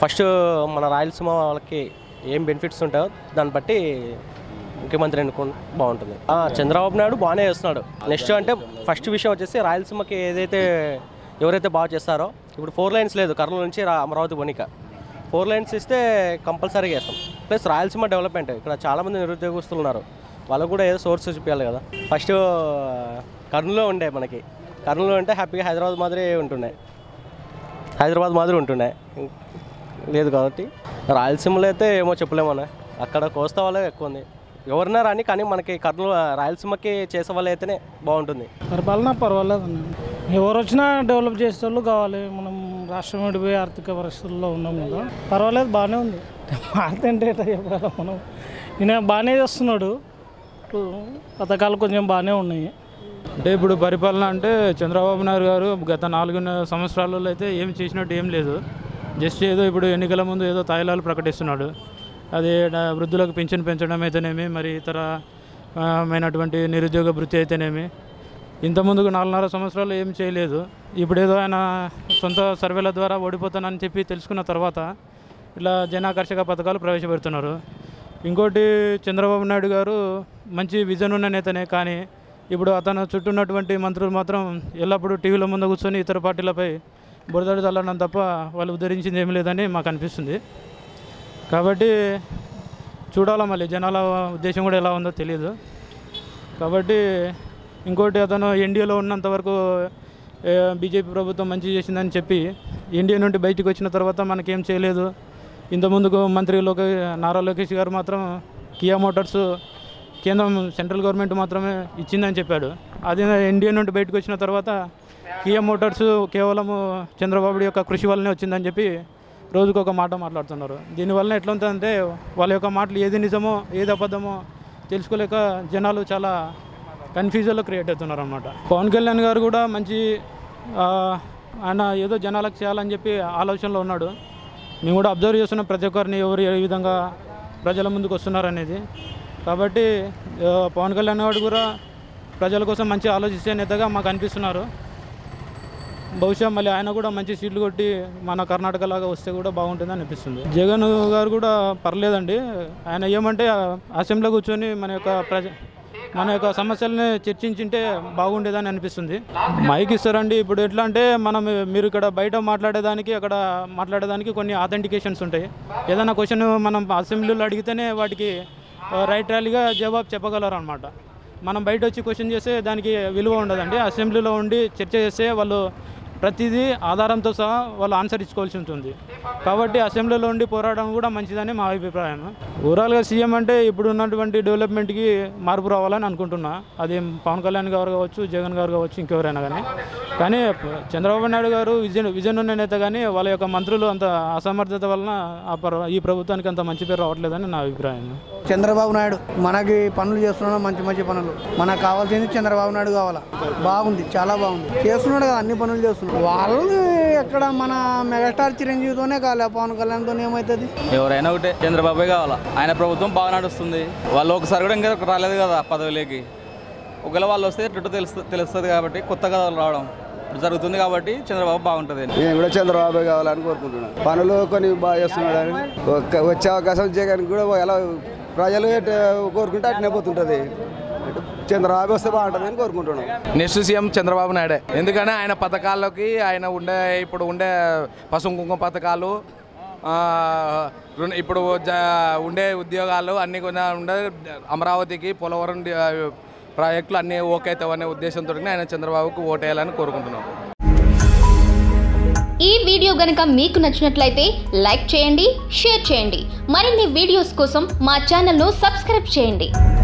first మన రాయలసీమ వాళ్ళకి ఏం బెనిఫిట్స్ ఉంటాయో దాన్ని బట్టి ముఖ్యమంత్రి ఎన్నుకుంటే బాగుంటుంది ఆ, చంద్రబాబు నాయుడు బాగానే చేస్తున్నాడు నెక్స్ట్ అంటే ఫస్ట్ విషయం వచ్చేసి రాయలసీమకి ఏదైతే ఎవరైతే బాగా చేస్తారో ఇప్పుడు ఫోర్ లైన్స్ లేదు కర్నూలు నుంచి రా- అమరావతి బొనిక ఫోర్ లైన్స్ ఇస్తే కంపల్సరీగా వేస్తాం ప్లస్ రాయలసీమ డెవలప్మెంట్ ఇక్కడ చాలామంది నిరుద్యోగస్తులు ఉన్నారు వాళ్ళకు కూడా ఏదో సోర్స్ చూపించాలి కదా ఫస్ట్ కర్నూలులో ఉండే మనకి కర్నూలులో ఉంటే హ్యాపీగా హైదరాబాద్ మాదిరి ఉంటుండే హైదరాబాద్ మాదిరి ఉంటుండే లేదు కాబట్టి రాయలసీమలో అయితే ఏమో చెప్పలేమన్నా అక్కడ కోస్తా వాళ్ళే ఎక్కువ ఉంది ఎవరన్నా రాని కానీ మనకి కర్నూలు రాయలసీమకి చేసే వాళ్ళు అయితేనే బాగుంటుంది పరిపాలన పర్వాలేదు అన్న ఎవరు వచ్చినా డెవలప్ చేసే వాళ్ళు కావాలి మనం రాష్ట్రం విడిపోయి ఆర్థిక పరిస్థితుల్లో ఉన్నాం కదా పర్వాలేదు బాగానే ఉంది మారితే అంటే ఎట్లా చెప్పాలి మనం ఈయన బాగానే చేస్తున్నాడు పథకాలు కొంచెం బాగానే ఉన్నాయి అంటే ఇప్పుడు పరిపాలన అంటే చంద్రబాబు నాయుడు గారు గత నాలుగున్నర సంవత్సరాలలో అయితే ఏం చేసినట్టు ఏం లేదు జస్ట్ ఏదో ఇప్పుడు ఎన్నికల ముందు ఏదో తాయిలాలు ప్రకటిస్తున్నాడు అది డ- వృద్ధులకు పింఛన్ పెంచడం అయితేనేమి మరి ఇతర ఆ, మైనటువంటి నిరుద్యోగ వృత్తి అయితేనేమి ఇంత ముందుకు నాలుగున్నర సంవత్సరాలు ఏం చేయలేదు ఇప్పుడు ఏదో ఆయన సొంత సర్వేల ద్వారా ఓడిపోతానని చెప్పి తెలుసుకున్న తర్వాత ఇట్లా జనాకర్షక పథకాలు ప్రవేశపెడుతున్నారు ఇంకోటి చంద్రబాబు నాయుడు గారు మంచి విజన్ ఉన్న నేతనే కానీ ఇప్పుడు అతను చుట్టూ ఉన్నటువంటి మంత్రులు మాత్రం ఎల్లప్పుడూ టీవీల ముందు కూర్చొని ఇతర పార్టీలపై బురదడి చల్లడం తప్ప వాళ్ళు ఉద్ధరించింది ఏం లేదని మాకు అనిపిస్తుంది కాబట్టి చూడాలా మళ్ళీ జనాల ఉద్దేశం కూడా ఎలా ఉందో తెలియదు కాబట్టి ఇంకోటి అతను ఎన్డీఏలో ఉన్నంత వరకు బీజేపీ ప్రభుత్వం మంచి చేసిందని చెప్పి ఎన్డీఏ నుండి బయటకు వచ్చిన తర్వాత మనకేం చేయలేదు ఇంత ముందుకు మంత్రి లోకే నారా లోకేష్ గారు మాత్రం కియా మోటార్స్ కేంద్రం సెంట్రల్ గవర్నమెంట్ మాత్రమే ఇచ్చిందని చెప్పాడు అది ఎన్డీఏ నుండి బయటకు వచ్చిన తర్వాత కియా మోటార్స్ కేవలం చంద్రబాబు యొక్క కృషి వల్లనే వచ్చిందని చెప్పి రోజుకు ఒక మాట మాట్లాడుతున్నారు దీనివల్ల ఎట్లా ఉంటుందంటే వాళ్ళ యొక్క మాటలు ఏది నిజమో ఏది అబద్ధమో తెలుసుకోలేక జనాలు చాలా కన్ఫ్యూజన్లో క్రియేట్ అవుతున్నారు అనమాట పవన్ కళ్యాణ్ గారు కూడా మంచి ఆ, ఆయన ఏదో జనాలకు చేయాలని చెప్పి ఆలోచనలో ఉన్నాడు మేము కూడా అబ్జర్వ్ చేస్తున్నాం ప్రతి ఒక్కరిని ఎవరు ఏ విధంగా ప్రజల ముందుకు వస్తున్నారు అనేది కాబట్టి ఆ, పవన్ కళ్యాణ్ గారు కూడా ప్రజల కోసం మంచి ఆలోచించే నేతగా మాకు అనిపిస్తున్నారు బహుశా మళ్ళీ ఆయన కూడా మంచి సీట్లు కొట్టి మన కర్ణాటక లాగా వస్తే కూడా బాగుంటుంది అనిపిస్తుంది జగన్ గారు కూడా పర్లేదండి ఆయన ఏమంటే అసెంబ్లీలో కూర్చొని మన యొక్క ప్రజ మన యొక్క సమస్యల్ని చర్చించింటే బాగుండేదని అనిపిస్తుంది మైక్ ఇస్తారండి ఇప్పుడు ఎట్లా అంటే మనం మీరు ఇక్కడ బయట మాట్లాడేదానికి అక్కడ మాట్లాడేదానికి కొన్ని ఆథెంటికేషన్స్ ఉంటాయి ఏదైనా క్వశ్చన్ మనం అసెంబ్లీలో అడిగితేనే వాటికి రైట్ ర్యాలీగా జవాబు చెప్పగలరు అనమాట మనం బయట వచ్చి క్వశ్చన్ చేస్తే దానికి విలువ ఉండదండి అసెంబ్లీలో ఉండి చర్చ చేస్తే వాళ్ళు ప్రతిదీ ఆధారంతో సహా వాళ్ళు ఆన్సర్ ఇచ్చుకోవాల్సి ఉంటుంది కాబట్టి అసెంబ్లీలో ఉండి పోరాడడం కూడా మంచిదని మా అభిప్రాయం ఓవరాల్గా సీఎం అంటే ఇప్పుడు ఉన్నటువంటి డెవలప్మెంట్కి మార్పు రావాలని అనుకుంటున్నా అది పవన్ కళ్యాణ్ గారు కావచ్చు జగన్ గారు కావచ్చు ఇంకెవరైనా కానీ కానీ చంద్రబాబు నాయుడు గారు విజన్ విజన్ ఉన్న నేత కానీ వాళ్ళ యొక్క మంత్రులు అంత అసమర్థత వలన ఆ ప్ర- ఈ ప్రభుత్వానికి అంత మంచి పేరు రావట్లేదని నా అభిప్రాయం చంద్రబాబు నాయుడు మనకి పనులు చేస్తున్నాడు మంచి మంచి పనులు మనకు కావాల్సింది చంద్రబాబు నాయుడు కావాలా బాగుంది చాలా బాగుంది చేస్తున్నాడు కదా అన్ని పనులు చేస్తున్నాడు వాళ్ళు ఎక్కడ మన మెగాస్టార్ చిరంజీవితోనే కాలే పవన్ కళ్యాణ్తో ఏమవుతుంది ఎవరైనా ఒకటే చంద్రబాబే కావాలా ఆయన ప్రభుత్వం బాగా నడుస్తుంది వాళ్ళు ఒకసారి కూడా ఇంకా రాలేదు కదా పదవిలోకి ఒకవేళ వాళ్ళు వస్తే చుట్టూ తెలుసు తెలుస్తుంది కాబట్టి కొత్తగా వాళ్ళు రావడం ఇప్పుడు జరుగుతుంది కాబట్టి చంద్రబాబు బాగుంటుంది నేను కూడా చంద్రబాబు కావాలని కోరుకుంటున్నాను పనులు కొన్ని బాగా చేస్తున్నాడు అని ఒక్క- వచ్చే అవకాశం జగన్ కూడా ఎలా ప్రజలు ఎటు కోరుకుంటే అట్నే పోతుంటుంది చంద్రబాబు వస్తే బాగుంటుంది అని కోరుకుంటున్నాను నెక్స్ట్ సీఎం చంద్రబాబు నాయుడే ఎందుకంటే ఆయన పథకాల్లోకి ఆయన ఉండే ఇప్పుడు ఉండే పసుపు కుంకుమ పథకాలు ఆ, రుణ- ఇప్పుడు జ- ఉండే ఉద్యోగాలు అన్నీ కూడా ఉండే అమరావతికి పోలవరం డి- ఆ, ప్రాజెక్టులు అన్నీ ఓకే అవుతావనే ఉద్దేశంతో ఆయన చంద్రబాబుకు ఓటేయాలని కోరుకుంటున్నాం ఈ వీడియో గనుక మీకు నచ్చినట్లయితే లైక్ చేయండి షేర్ చేయండి మరిన్ని వీడియోస్ కోసం మా ఛానల్ను సబ్స్క్రైబ్ చేయండి